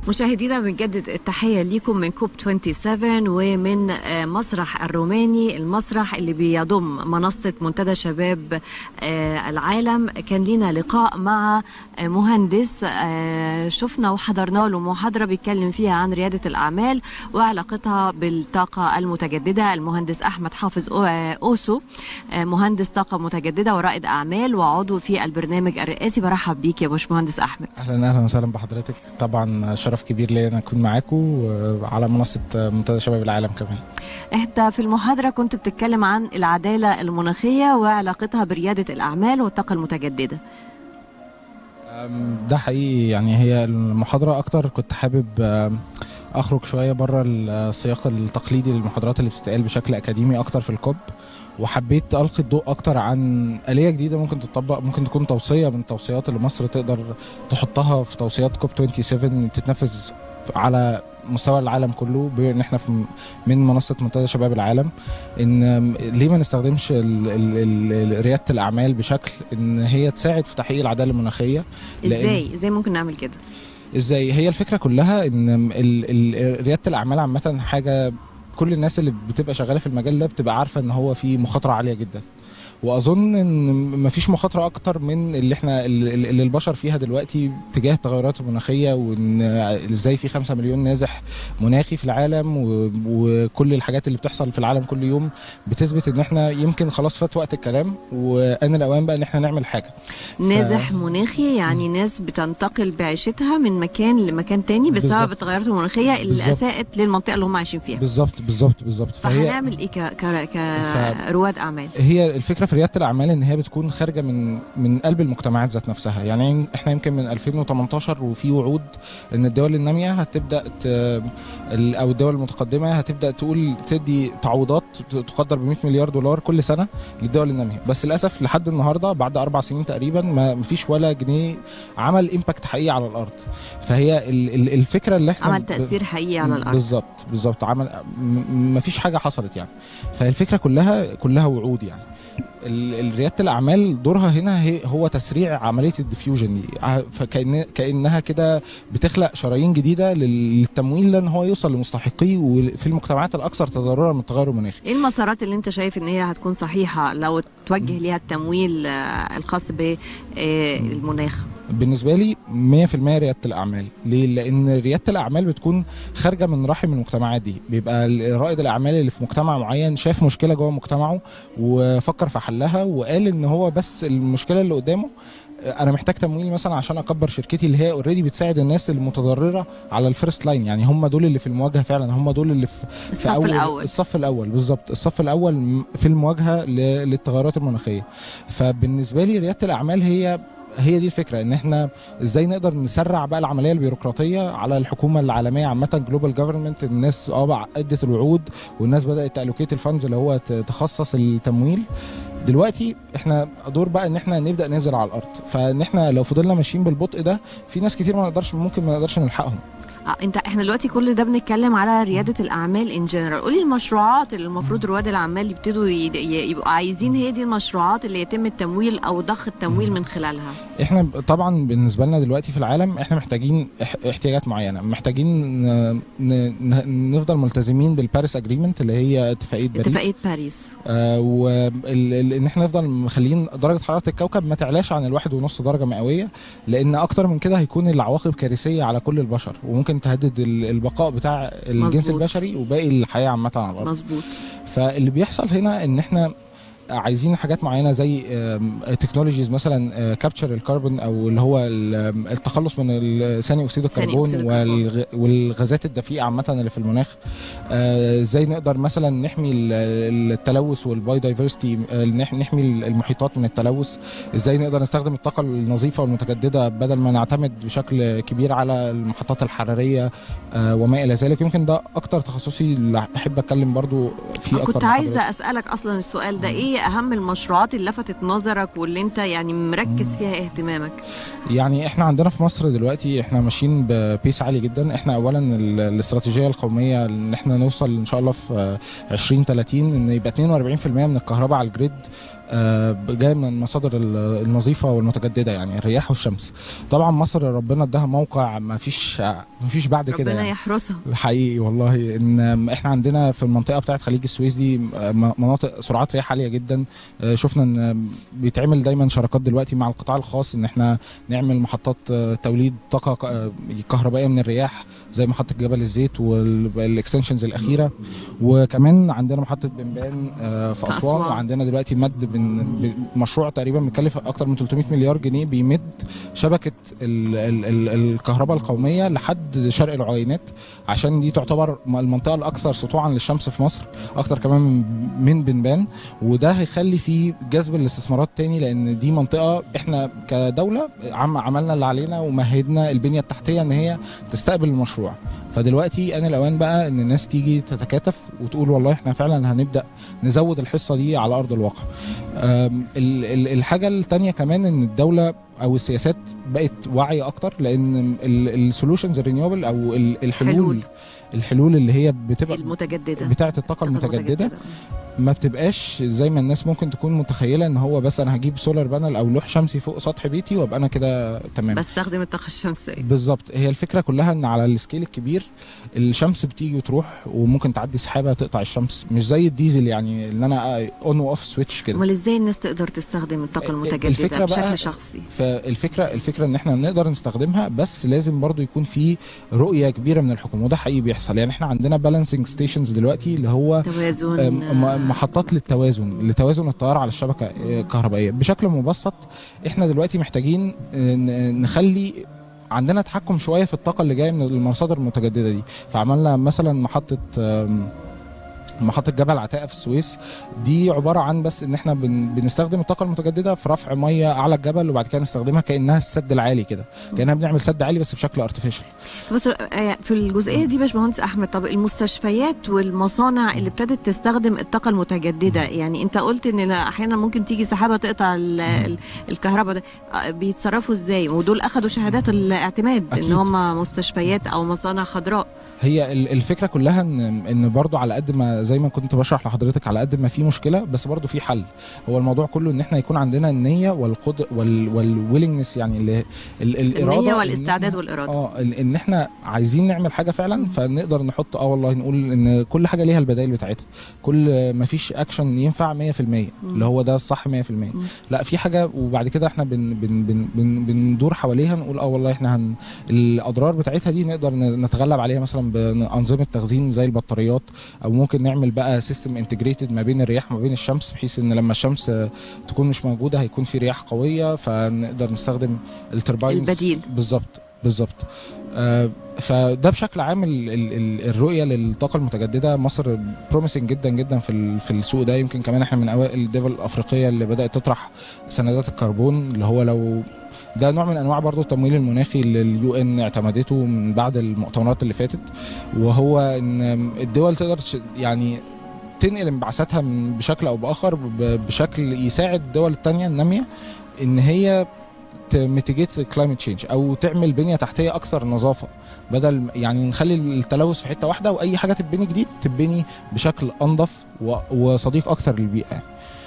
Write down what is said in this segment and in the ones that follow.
مشاهدينا بنجدد التحية ليكم من كوب 27 ومن آه، مسرح الروماني المسرح اللي بيضم منصة منتدى شباب آه، العالم كان لنا لقاء مع آه، مهندس آه، شفنا وحضرنا له محاضرة بيتكلم فيها عن ريادة الأعمال وعلاقتها بالطاقة المتجددة المهندس أحمد حافظ أو- آه، أوسو آه، مهندس طاقة متجددة ورائد أعمال وعضو في البرنامج الرئاسي برحب بيك يا باشمهندس أحمد اهلا اهلا وسهلا بحضرتك طبعا شرف كبير ليا ان اكون معاكم على منصه منتدى شباب العالم كمان انت في المحاضرة كنت بتتكلم عن العدالة المناخية وعلاقتها بريادة الأعمال والطاقة المتجددة أم، ده حقيقي يعني هي المحاضره اكتر كنت حابب أم، اخرج شويه بره السياق التقليدي للمحاضرات اللي بتتقال بشكل اكاديمي اكتر في الكوب وحبيت القي الضوء اكتر عن اليه جديده ممكن تطبق ممكن تكون توصيه من التوصيات اللي مصر تقدر تحطها في توصيات كوب 27 تتنفذ على مستوى العالم كله بما ان احنا في من منصه منتدى شباب العالم ان ليه ما نستخدمش ال- ال- ال- رياده الاعمال بشكل ان هي تساعد في تحقيق العداله المناخيه لأن- ازاي ازاي ممكن نعمل كده ازاي هي الفكره كلها ان ال ال رياده الاعمال عامه حاجه كل الناس اللي بتبقى شغاله في المجال ده بتبقى عارفه ان هو في مخاطره عاليه جدا واظن ان مفيش مخاطره اكتر من اللي احنا اللي اللي البشر فيها دلوقتي تجاه التغيرات المناخيه وان ازاي في 5 مليون نازح مناخي في العالم و- وكل الحاجات اللي بتحصل في العالم كل يوم بتثبت ان احنا يمكن خلاص فات وقت الكلام وان الاوان بقى ان احنا نعمل حاجه نازح مناخي يعني ناس بتنتقل بعيشتها من مكان لمكان تاني بسبب بالظبط. التغيرات المناخية اللي بالظبط. اساءت للمنطقة اللي هم عايشين فيها بالظبط بالظبط بالظبط فهنعمل ايه ك... ك... كرواد اعمال هي الفكره في رياده الاعمال ان هي بتكون خارجه من من قلب المجتمعات ذات نفسها يعني احنا يمكن من 2018 وفي وعود ان الدول الناميه هتبدا ت... ال- او الدول المتقدمه هتبدا تقول تدي تعويضات تقدر ب 100 مليار دولار كل سنه للدول الناميه بس للاسف لحد النهارده بعد اربع سنين تقريبا ما مفيش ولا جنيه عمل امباكت حقيقي على الارض فهي ال- ال- الفكره اللي احنا عمل ب- تأثير حقيقي على الأرض بالظبط بالظبط عمل م- مفيش حاجه حصلت يعني فالفكره كلها كلها وعود يعني ال- ال- رياده الاعمال دورها هنا هي هو تسريع عمليه الديفيوجن دي ع- فكأن كانها كده بتخلق شرايين جديده لل- للتمويل لان هو يوصل لمستحقيه وفي المجتمعات الاكثر تضررا من التغير المناخي ايه المسارات اللي انت شايف ان هي هتكون صحيحة لو توجه ليها التمويل آه، الخاص بالمناخ بالنسبه لي 100% رياده الاعمال ليه لان رياده الاعمال بتكون خارجه من رحم المجتمعات دي بيبقى رائد الاعمال اللي في مجتمع معين شاف مشكله جوه مجتمعه وفكر في حلها وقال ان هو بس المشكله اللي قدامه انا محتاج تمويل مثلا عشان اكبر شركتي اللي هي اوريدي بتساعد الناس المتضرره على الفيرست لاين يعني هم دول اللي في المواجهه فعلا هم دول اللي في في الصف أول الأول الصف الاول بالظبط الصف الاول م- في المواجهه ل- للتغيرات المناخيه فبالنسبه لي رياده الاعمال هي هي دي الفكره ان احنا ازاي نقدر نسرع بقى العمليه البيروقراطيه على الحكومه العالميه عامه جلوبال جفرمنت الناس اه بقى ادت الوعود والناس بدات تالوكيت الفاندز اللي هو ت- تخصص التمويل دلوقتي احنا دور بقى ان احنا نبدا ننزل على الارض فان احنا لو فضلنا ماشيين بالبطء ده في ناس كتير ما نقدرش ممكن ما نقدرش نلحقهم آه، انت احنا دلوقتي كل ده بنتكلم على رياده الاعمال ان جنرال قولي المشروعات اللي المفروض رواد الاعمال يبتدوا ي- ي- يبقوا عايزين هي دي المشروعات اللي يتم التمويل او ضخ التمويل من خلالها احنا ب- طبعا بالنسبه لنا دلوقتي في العالم احنا محتاجين اح- احتياجات معينه محتاجين ن- ن- نفضل ملتزمين بالباريس اجريمنت اللي هي اتفاقيه باريس اتفاقيه باريس آه وان احنا نفضل مخلين درجه حراره الكوكب ما تعلاش عن الواحد ونص درجه مئويه لان اكتر من كده هيكون العواقب كارثيه على كل البشر وممكن تهدد ال- البقاء بتاع الجنس مظبوط. البشري وباقي الحياه عامه على الارض مظبوط فاللي بيحصل هنا ان احنا عايزين حاجات معينه زي تكنولوجيز مثلا كابتشر الكربون او اللي هو ال- التخلص من ال- ثاني اكسيد ثاني الكربون أكسيد الكربون. والغ- والغازات الدفيئه عامه اللي في المناخ آه، ازاي نقدر مثلا نحمي ال- التلوث والباي دايفرستي نحمي المحيطات من التلوث ازاي نقدر نستخدم الطاقه النظيفه والمتجدده بدل ما نعتمد بشكل كبير على المحطات الحراريه آه، وما الى ذلك يمكن ده اكتر تخصصي اللي احب اتكلم برضو فيه اكتر كنت مع عايزه حضرتك. اسالك اصلا السؤال ده ايه هي اهم المشروعات اللي لفتت نظرك واللي انت يعني مركز مم. فيها اهتمامك يعني احنا عندنا في مصر دلوقتي احنا ماشيين ببيس عالي جدا احنا اولا ال- الاستراتيجيه القوميه ان احنا نوصل ان شاء الله في آه، 2030 ان يبقى 42% من الكهرباء على الجريد آه، جايه من المصادر ال- النظيفه والمتجدده يعني الرياح والشمس طبعا مصر ربنا اداها موقع ما فيش ما فيش بعد كده ربنا يعني. يحرسها حقيقي والله ان احنا عندنا في المنطقه بتاعه خليج السويس دي م- مناطق سرعات رياح عاليه جدا آه، شفنا ان بيتعمل دايما شراكات دلوقتي مع القطاع الخاص ان احنا نعمل محطات آه، توليد طاقه ك- آه، كهربائيه من الرياح زي محطه جبل الزيت والاكستنشنز الاخيره وكمان عندنا محطه بنبان آه، في في اسوان أسوان. وعندنا دلوقتي مد بن- ب- مشروع تقريبا مكلف اكتر من 300 مليار جنيه بيمد شبكه ال ال ال الكهرباء القوميه لحد شرق العوينات عشان دي تعتبر م- المنطقه الاكثر سطوعا للشمس في مصر اكتر كمان من من بنبان وده هيخلي فيه جذب الاستثمارات تاني لان دي منطقه احنا كدوله عم عملنا اللي علينا ومهدنا البنيه التحتيه ان هي تستقبل المشروع فدلوقتي ان الاوان بقى ان الناس تيجي تتكاتف وتقول والله احنا فعلا هنبدا نزود الحصه دي على ارض الواقع أم، ال- ال- الحاجه التانية كمان ان الدوله او السياسات بقت واعيه اكتر لان السولوشنز الرينيوبل او ال- الحلول حلول. الحلول اللي هي بتبقى المتجدده بتاعه الطاقه المتجدده ما بتبقاش زي ما الناس ممكن تكون متخيله ان هو بس انا هجيب سولار بانل او لوح شمسي فوق سطح بيتي وابقى انا كده تمام بستخدم الطاقه الشمسيه بالظبط هي الفكره كلها ان على السكيل الكبير الشمس بتيجي وتروح وممكن تعدي سحابه تقطع الشمس مش زي الديزل يعني ان انا اون واوف سويتش كده امال ازاي الناس تقدر تستخدم الطاقه المتجدده الفكرة بقى- بشكل شخصي فالفكره الفكره ان احنا نقدر نستخدمها بس لازم برضو يكون في رؤيه كبيره من الحكومه وده حقيقي بيحصل يعني احنا عندنا بالانسنج ستيشنز دلوقتي اللي هو توازن آم، م- محطات للتوازن لتوازن التيار على الشبكه آه، الكهربائيه بشكل مبسط احنا دلوقتي محتاجين آه، ن- نخلي عندنا تحكم شويه في الطاقه اللي جايه من المصادر المتجدده دي فعملنا مثلا محطه آم، محطة جبل عتاقة في السويس دي عبارة عن بس ان احنا بن بنستخدم الطاقة المتجددة في رفع مية اعلى الجبل وبعد كده نستخدمها كأنها السد العالي كده كأنها بنعمل سد عالي بس بشكل ارتفيشال بس آه، في الجزئيه دي باشمهندس احمد طب المستشفيات والمصانع اللي ابتدت تستخدم الطاقه المتجدده يعني انت قلت ان لا- احيانا ممكن تيجي سحابه تقطع ال- ال- الكهرباء ده آه، بيتصرفوا ازاي ودول اخذوا شهادات الاعتماد ان أكيد. هم مستشفيات او مصانع خضراء هي ال- الفكره كلها ان ان برضو على قد ما زي ما كنت بشرح لحضرتك على قد ما في مشكله بس برضو في حل هو الموضوع كله ان احنا يكون عندنا النيه والقدر وال والويلنجنس يعني ال ال الاراده النيه إن والاستعداد إحنا- والاراده اه ال- ان احنا عايزين نعمل حاجه فعلا فنقدر نحط اه والله نقول ان كل حاجه ليها البدائل بتاعتها كل ما فيش اكشن ينفع 100% اللي هو ده الصح 100% مم. لا في حاجه وبعد كده احنا بن بن بن بن بندور حواليها نقول اه والله احنا هن الاضرار بتاعتها دي نقدر ن- نتغلب عليها مثلا بانظمه تخزين زي البطاريات او ممكن نعمل بقى سيستم انتجريتد ما بين الرياح وما بين الشمس بحيث ان لما الشمس آه، تكون مش موجوده هيكون في رياح قويه فنقدر نستخدم الترباينز البديل. بالظبط بالظبط آه، فده بشكل عام ال- ال- ال- الرؤيه للطاقه المتجدده مصر بروميسنج جدا جدا في ال- في السوق ده يمكن كمان احنا من اوائل الدول الافريقيه اللي بدات تطرح سندات الكربون اللي هو لو ده نوع من انواع برضو التمويل المناخي اللي اليو ان اعتمدته من بعد المؤتمرات اللي فاتت وهو ان الدول تقدر تش- يعني تنقل انبعاثاتها من- بشكل او باخر ب- بشكل يساعد الدول التانية الناميه ان هي ميتيجيت كلايمت تشينج او تعمل بنيه تحتيه اكثر نظافه بدل يعني نخلي التلوث في حته واحده واي حاجه تتبني جديد تتبني بشكل انظف و- وصديق اكثر للبيئه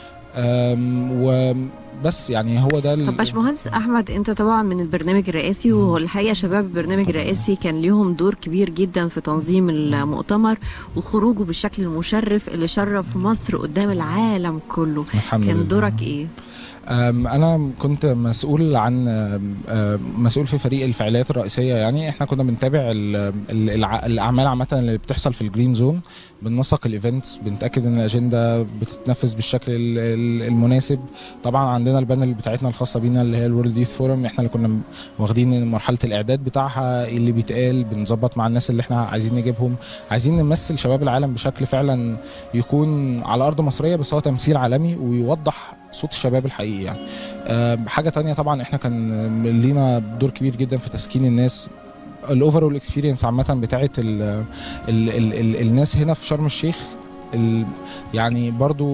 أم، وبس يعني هو ده ال- طب باشمهندس احمد انت طبعا من البرنامج الرئاسي والحقيقه شباب البرنامج الرئاسي كان ليهم دور كبير جدا في تنظيم المؤتمر وخروجه بالشكل المشرف اللي شرف مصر قدام العالم كله الحمد كان لله. دورك ايه أم، انا كنت مسؤول عن أم، أم، مسؤول في فريق الفعاليات الرئيسيه يعني احنا كنا بنتابع ال- ال- الع- الاعمال عامه اللي بتحصل في الجرين زون بننسق الايفنتس بنتاكد ان الاجنده بتتنفذ بالشكل ال- ال- المناسب طبعا عندنا البانل بتاعتنا الخاصه بينا اللي هي الورلد يوث فورم احنا اللي كنا واخدين مرحله الاعداد بتاعها اللي بيتقال بنظبط مع الناس اللي احنا عايزين نجيبهم عايزين نمثل شباب العالم بشكل فعلا يكون على ارض مصريه بس هو تمثيل عالمي ويوضح صوت الشباب الحقيقي يعني آه، حاجه تانية طبعا احنا كان لينا دور كبير جدا في تسكين الناس الاوفرول اكسبيرينس عامه بتاعه ال ال ال ال الناس هنا في شرم الشيخ ال يعني برضو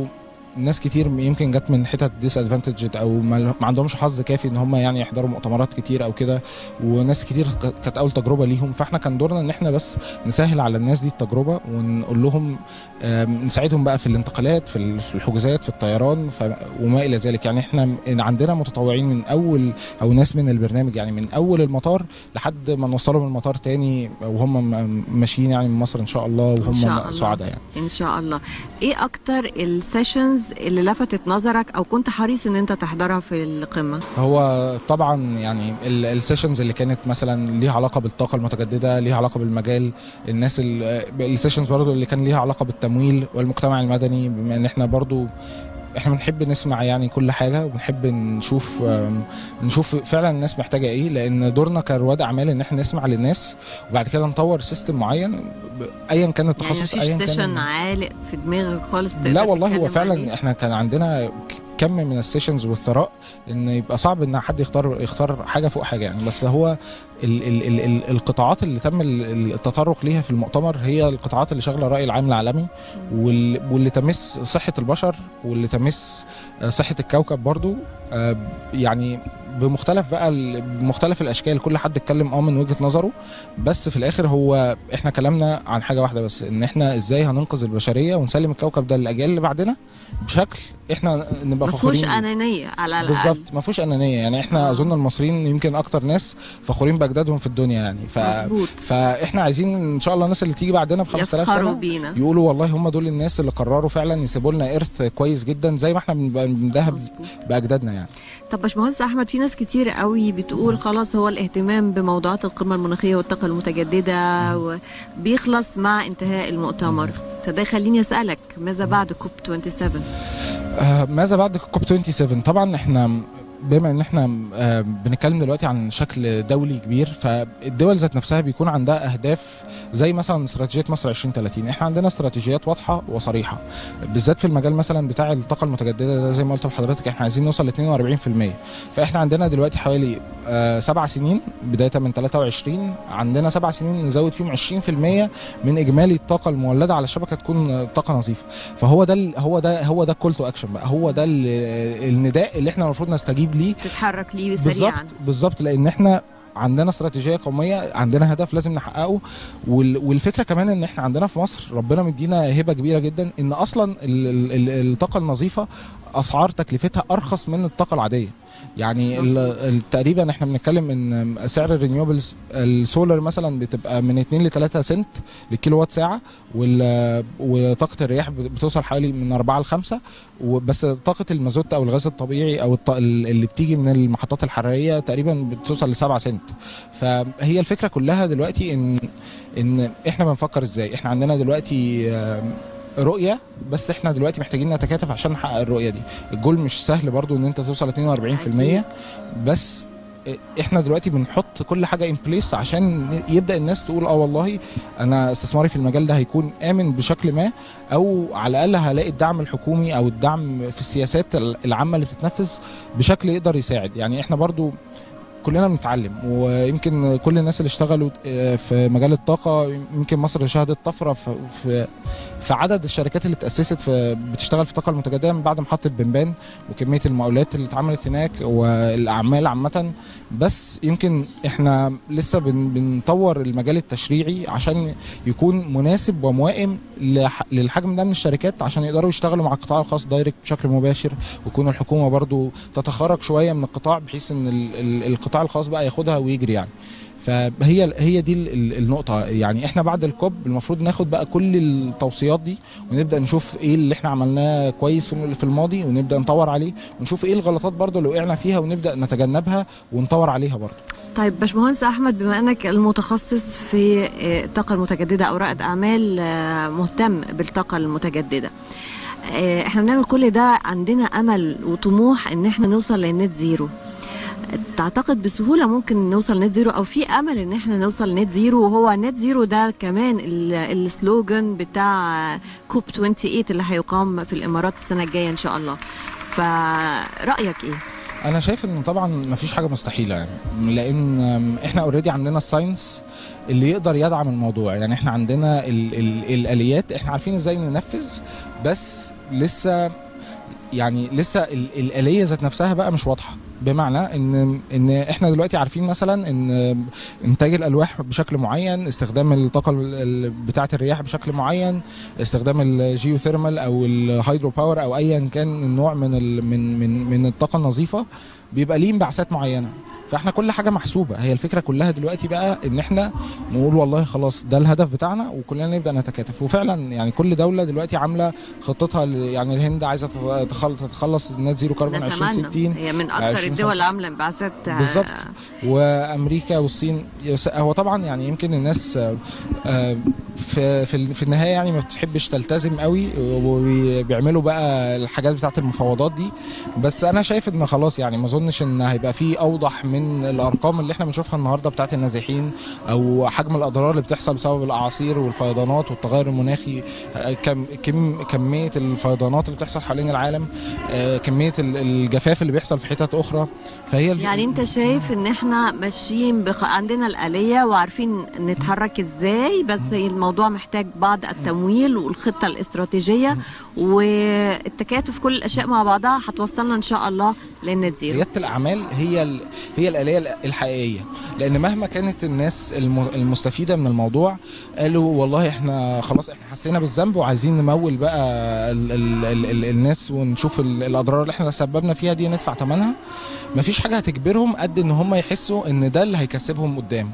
ناس كتير يمكن جت من حتت ديس ادفانتج او ما ما عندهمش حظ كافي ان هم يعني يحضروا مؤتمرات كتير او كده وناس كتير ك- كانت اول تجربه ليهم فاحنا كان دورنا ان احنا بس نسهل على الناس دي التجربه ونقول لهم آم، نساعدهم بقى في الانتقالات في ال- في الحجوزات في الطيران ف- وما الى ذلك يعني احنا م- عندنا متطوعين من اول او ناس من البرنامج يعني من اول المطار لحد ما نوصلهم المطار تاني وهم م- ماشيين يعني من مصر ان شاء الله إن وهم شاء الله. سعداء يعني ان شاء الله ايه اكتر السيشنز اللي لفتت نظرك او كنت حريص ان انت تحضرها في القمه هو طبعا يعني السيشنز اللي كانت مثلا ليها علاقه بالطاقه المتجدده ليها علاقه بالمجال الناس السيشنز برضو اللي كان ليها علاقه بالتمويل والمجتمع المدني بما ان احنا برضو احنا بنحب نسمع يعني كل حاجه وبنحب نشوف آم، نشوف فعلا الناس محتاجه ايه لان دورنا كرواد اعمال ان احنا نسمع للناس وبعد كده نطور سيستم معين ب- ايا كان يعني التخصص مفيش ايا سيشن كان عالق في دماغك خالص تقدر لا والله هو تتكلم فعلا عليه؟ احنا كان عندنا ك- كم من السيشنز والثراء ان يبقى صعب ان حد يختار يختار حاجه فوق حاجه يعني بس هو ال ال ال ال القطاعات اللي تم ال- التطرق ليها في المؤتمر هي القطاعات اللي شغله الراي العام العالمي وال- واللي تمس صحه البشر واللي تمس آه، صحه الكوكب برضو آه، يعني بمختلف بقى ال- بمختلف الاشكال كل حد اتكلم اه من وجهه نظره بس في الاخر هو احنا كلامنا عن حاجه واحده بس ان احنا ازاي هننقذ البشريه ونسلم الكوكب ده للاجيال اللي بعدنا بشكل احنا نبقى ما فيهوش فخورين بيه. انانيه على الاقل بالظبط ما فيهوش انانيه يعني احنا آه. اظن المصريين يمكن اكتر ناس فخورين باجدادهم في الدنيا يعني ف... مظبوط فاحنا عايزين ان شاء الله الناس اللي تيجي بعدنا ب 5000 يفخروا سنه بينا يقولوا والله هم دول الناس اللي قرروا فعلا يسيبوا لنا ارث كويس جدا زي ما احنا بنبقى بندهب مظبوط باجدادنا يعني طب باشمهندس احمد في ناس كتير قوي بتقول خلاص هو الاهتمام بموضوعات القمه المناخيه والطاقه المتجدده وبيخلص مع انتهاء المؤتمر فده يخليني اسالك ماذا بعد كوب 27 آه، ماذا بعد كوب 27 طبعا احنا بما ان احنا آه، بنتكلم دلوقتي عن شكل دولي كبير فالدول ذات نفسها بيكون عندها اهداف زي مثلا استراتيجيه مصر 2030 احنا عندنا استراتيجيات واضحه وصريحه بالذات في المجال مثلا بتاع الطاقه المتجدده ده زي ما قلت لحضرتك احنا عايزين نوصل ل 42% فاحنا عندنا دلوقتي حوالي آه، سبع سنين بدايه من 23 عندنا سبع سنين نزود فيهم 20% من اجمالي الطاقه المولده على الشبكه تكون آه، طاقه نظيفه فهو ده ال- هو ده هو ده الكول تو اكشن بقى هو ده ال- النداء اللي احنا المفروض نستجيب ليه تتحرك ليه سريعا بالظبط بالظبط لان احنا عندنا استراتيجيه قوميه عندنا هدف لازم نحققه وال- والفكره كمان ان احنا عندنا في مصر ربنا مدينا هبه كبيره جدا ان اصلا ال- ال- ال- الطاقه النظيفه اسعار تكلفتها ارخص من الطاقه العاديه يعني ال- ال- تقريبا احنا بنتكلم ان سعر الرينيوبلز السولار مثلا بتبقى من 2 ل 3 سنت للكيلو وات ساعه وال- وطاقه الرياح بتوصل حوالي من 4 ل 5 وبس طاقه المازوت او الغاز الطبيعي او الط- اللي بتيجي من المحطات الحراريه تقريبا بتوصل ل 7 سنت فهي الفكره كلها دلوقتي ان ان احنا بنفكر ازاي احنا عندنا دلوقتي آم، رؤيه بس احنا دلوقتي محتاجين نتكاتف عشان نحقق الرؤيه دي الجول مش سهل برضو ان انت توصل ل 42% بس احنا دلوقتي بنحط كل حاجه ان بليس عشان يبدا الناس تقول اه والله انا استثماري في المجال ده هيكون امن بشكل ما او على الاقل هلاقي الدعم الحكومي او الدعم في السياسات العامه اللي بتتنفذ بشكل يقدر يساعد يعني احنا برضو كلنا بنتعلم ويمكن كل الناس اللي اشتغلوا آه، في مجال الطاقه يمكن مصر شهدت طفره في في في عدد الشركات اللي اتاسست في بتشتغل في الطاقه المتجدده من بعد محطه بنبان وكميه المقاولات اللي اتعملت هناك والاعمال عامه بس يمكن احنا لسه بن بنطور المجال التشريعي عشان يكون مناسب وموائم لح- للحجم ده من الشركات عشان يقدروا يشتغلوا مع القطاع الخاص دايركت بشكل مباشر ويكون الحكومه برضو تتخرج شويه من القطاع بحيث ان ال- ال- القطاع الخاص بقى ياخدها ويجري يعني فهي هي دي ال- ال- النقطه يعني احنا بعد الكوب المفروض ناخد بقى كل التوصيات دي ونبدا نشوف ايه اللي احنا عملناه كويس في في الماضي ونبدا نطور عليه ونشوف ايه الغلطات برضو اللي وقعنا فيها ونبدا نتجنبها ونطور عليها برضو طيب باشمهندس احمد بما انك المتخصص في آه، الطاقه المتجدده او رائد اعمال آه، مهتم بالطاقه المتجدده آه، احنا بنعمل كل ده عندنا امل وطموح ان احنا نوصل للنت زيرو تعتقد بسهوله ممكن نوصل نت زيرو او في امل ان احنا نوصل نت زيرو وهو نت زيرو ده كمان ال- السلوجان بتاع كوب 28 اللي هيقام في الامارات السنه الجايه ان شاء الله فرايك ايه انا شايف ان طبعا مفيش حاجه مستحيله يعني لان احنا اوريدي عندنا الساينس اللي يقدر يدعم الموضوع يعني احنا عندنا ال ال الاليات احنا عارفين ازاي ننفذ بس لسه يعني لسه ال- الآلية ذات نفسها بقى مش واضحة بمعنى ان ان احنا دلوقتي عارفين مثلا ان انتاج الالواح بشكل معين استخدام الطاقه ال- ال- بتاعه الرياح بشكل معين استخدام الجيوثيرمال او الهيدرو باور او ايا كان النوع من ال من من من الطاقه النظيفه بيبقى ليه انبعاثات معينه فاحنا كل حاجه محسوبه هي الفكره كلها دلوقتي بقى ان احنا نقول والله خلاص ده الهدف بتاعنا وكلنا نبدا نتكاتف وفعلا يعني كل دوله دلوقتي عامله خطتها ل- يعني الهند عايزه تت- تخل- تتخلص النت زيرو كربون نتمنى 2060 هي من اكثر 20 الدول اللي عامله انبعاثات آه، بالظبط. وامريكا والصين يس- هو طبعا يعني يمكن الناس آه، آه، في في ال- في النهايه يعني ما بتحبش تلتزم قوي وبيعملوا بقى الحاجات بتاعه المفاوضات دي بس انا شايف ان خلاص يعني ما اظنش ان هيبقى في اوضح من الارقام اللي احنا بنشوفها النهارده بتاعه النازحين او حجم الاضرار اللي بتحصل بسبب الاعاصير والفيضانات والتغير المناخي آه، كم كم كميه الفيضانات اللي بتحصل حوالين العالم آه، كميه ال- الجفاف اللي بيحصل في حتت اخرى فهي الف- يعني انت شايف ان احنا ماشيين بخ... عندنا الآلية وعارفين نتحرك ازاي بس الموضوع محتاج بعض التمويل والخطة الاستراتيجية والتكاتف كل الاشياء مع بعضها هتوصلنا ان شاء الله للنت زيرو رياده الاعمال هي ال... هي الاليه الحقيقيه لان مهما كانت الناس الم... المستفيده من الموضوع قالوا والله احنا خلاص احنا حسينا بالذنب وعايزين نمول بقى ال... ال... ال... ال... الناس ونشوف ال... الاضرار اللي احنا سببنا فيها دي ندفع ثمنها مفيش حاجه هتجبرهم قد ان هم يحسوا ان ده اللي هيكسبهم قدام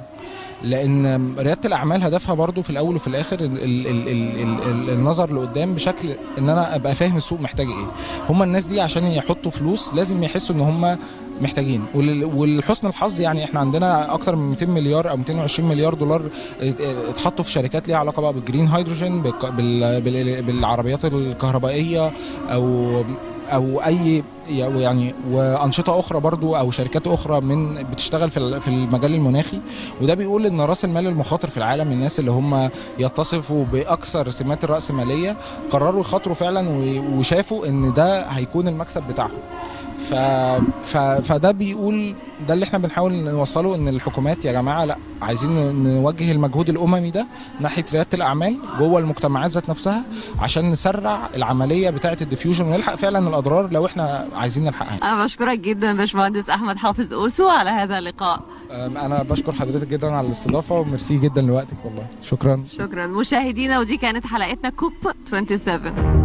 لان رياده الاعمال هدفها برضو في الاول وفي الاخر ال ال ال ال ال ال النظر لقدام بشكل ان انا ابقى فاهم السوق محتاج ايه هم الناس دي عشان يحطوا فلوس لازم يحسوا ان هم محتاجين ول- ولحسن الحظ يعني احنا عندنا اكتر من 200 مليار او 220 مليار دولار ات- اتحطوا في شركات ليها علاقه بقى بالجرين هيدروجين بالك- بال- بال- بالعربيات الكهربائيه او او اي يعني وانشطه اخرى برضو او شركات اخرى من بتشتغل في ال- في المجال المناخي وده بيقول ان راس المال المخاطر في العالم الناس اللي هم يتصفوا باكثر سمات الراسماليه قرروا يخاطروا فعلا و- وشافوا ان ده هيكون المكسب بتاعهم ف... ف... فده بيقول ده اللي احنا بنحاول نوصله ان الحكومات يا جماعه لا عايزين ن- نوجه المجهود الاممي ده ناحيه رياده الاعمال جوه المجتمعات ذات نفسها عشان نسرع العمليه بتاعه الديفيوجن ونلحق فعلا الاضرار لو احنا عايزين نلحقها انا بشكرك جدا باشمهندس احمد حافظ اوسو على هذا اللقاء أم، انا بشكر حضرتك جدا على الاستضافه وميرسي جدا لوقتك والله شكرا شكرا مشاهدينا ودي كانت حلقتنا كوب 27